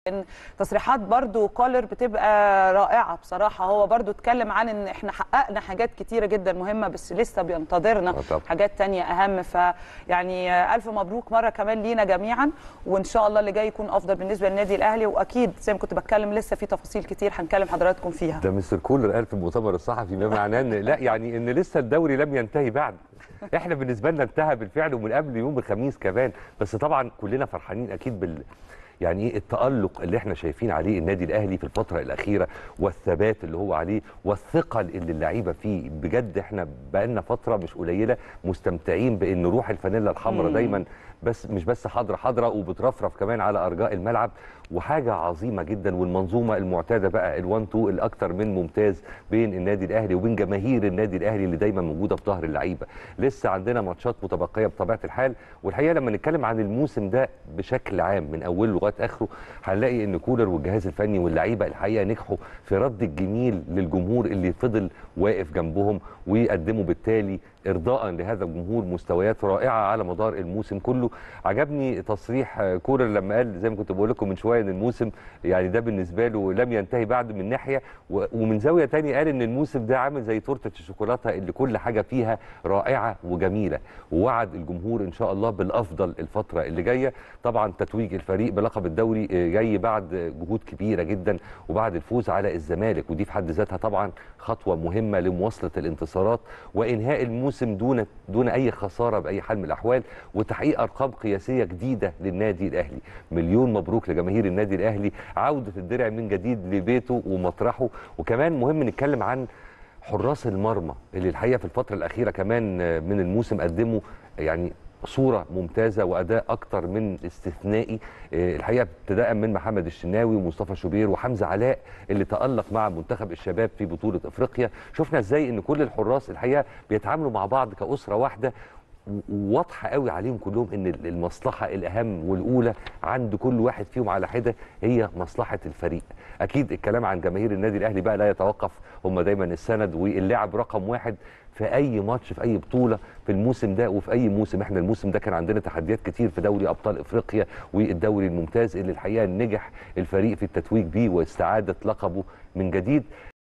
تصريحات برضو كولر بتبقى رائعه بصراحه هو برضو اتكلم عن ان احنا حققنا حاجات كتيره جدا مهمه بس لسه بينتظرنا آه طبعا. حاجات تانية اهم فيعني الف مبروك مره كمان لينا جميعا وان شاء الله اللي جاي يكون افضل بالنسبه للنادي الاهلي واكيد زي ما كنت بتكلم لسه في تفاصيل كتير هنكلم حضراتكم فيها ده مستر كولر قال في المؤتمر الصحفي ما معناه ان لا يعني ان لسه الدوري لم ينتهي بعد احنا بالنسبه لنا انتهى بالفعل ومن قبل يوم الخميس كمان بس طبعا كلنا فرحانين اكيد بال يعني ايه التألق اللي احنا شايفين عليه النادي الاهلي في الفتره الاخيره والثبات اللي هو عليه والثقل اللي اللعيبه فيه بجد احنا بقالنا فتره مش قليله مستمتعين بان روح الفانيلا الحمراء مم. دايما بس مش بس حاضره حاضره وبترفرف كمان على ارجاء الملعب وحاجه عظيمه جدا والمنظومه المعتاده بقى ال1 2 الاكثر من ممتاز بين النادي الاهلي وبين جماهير النادي الاهلي اللي دايما موجوده في ظهر اللعيبه لسه عندنا ماتشات متبقيه بطبيعه الحال والحقيقه لما نتكلم عن الموسم ده بشكل عام من اوله لغايه اخره هنلاقي ان كولر والجهاز الفني واللعيبه الحقيقه نجحوا في رد الجميل للجمهور اللي فضل واقف جنبهم ويقدموا بالتالي ارضاء لهذا الجمهور مستويات رائعه على مدار الموسم كله عجبني تصريح آه، كولر لما قال زي ما كنت بقول لكم من شويه ان الموسم يعني ده بالنسبه له لم ينتهي بعد من ناحيه و- ومن زاويه تانية قال ان الموسم ده عامل زي تورته الشوكولاته اللي كل حاجه فيها رائعه وجميله ووعد الجمهور ان شاء الله بالافضل الفتره اللي جايه طبعا تتويج الفريق بلقب الدوري آه، جاي بعد جهود كبيره جدا وبعد الفوز على الزمالك ودي في حد ذاتها طبعا خطوه مهمه لمواصله الانتصارات وانهاء الموسم دون دون اي خساره باي حال من الاحوال وتحقيق ارقام قياسيه جديده للنادي الاهلي مليون مبروك لجماهير النادي الاهلي عوده الدرع من جديد لبيته ومطرحه وكمان مهم نتكلم عن حراس المرمى اللي الحقيقه في الفتره الاخيره كمان آه، من الموسم قدموا يعني صوره ممتازه واداء اكتر من استثنائي آه، الحقيقه ابتداء من محمد الشناوي ومصطفى شوبير وحمزه علاء اللي تالق مع منتخب الشباب في بطوله افريقيا شفنا ازاي ان كل الحراس الحقيقه بيتعاملوا مع بعض كاسره واحده و- وواضحه قوي عليهم كلهم ان المصلحه الاهم والاولى عند كل واحد فيهم على حده هي مصلحه الفريق اكيد الكلام عن جماهير النادي الاهلي بقى لا يتوقف هم دايما السند واللاعب رقم واحد في اي ماتش في اي بطوله في الموسم ده وفي اي موسم احنا الموسم ده كان عندنا تحديات كتير في دوري ابطال افريقيا والدوري الممتاز اللي الحقيقه نجح الفريق في التتويج بيه واستعاده لقبه من جديد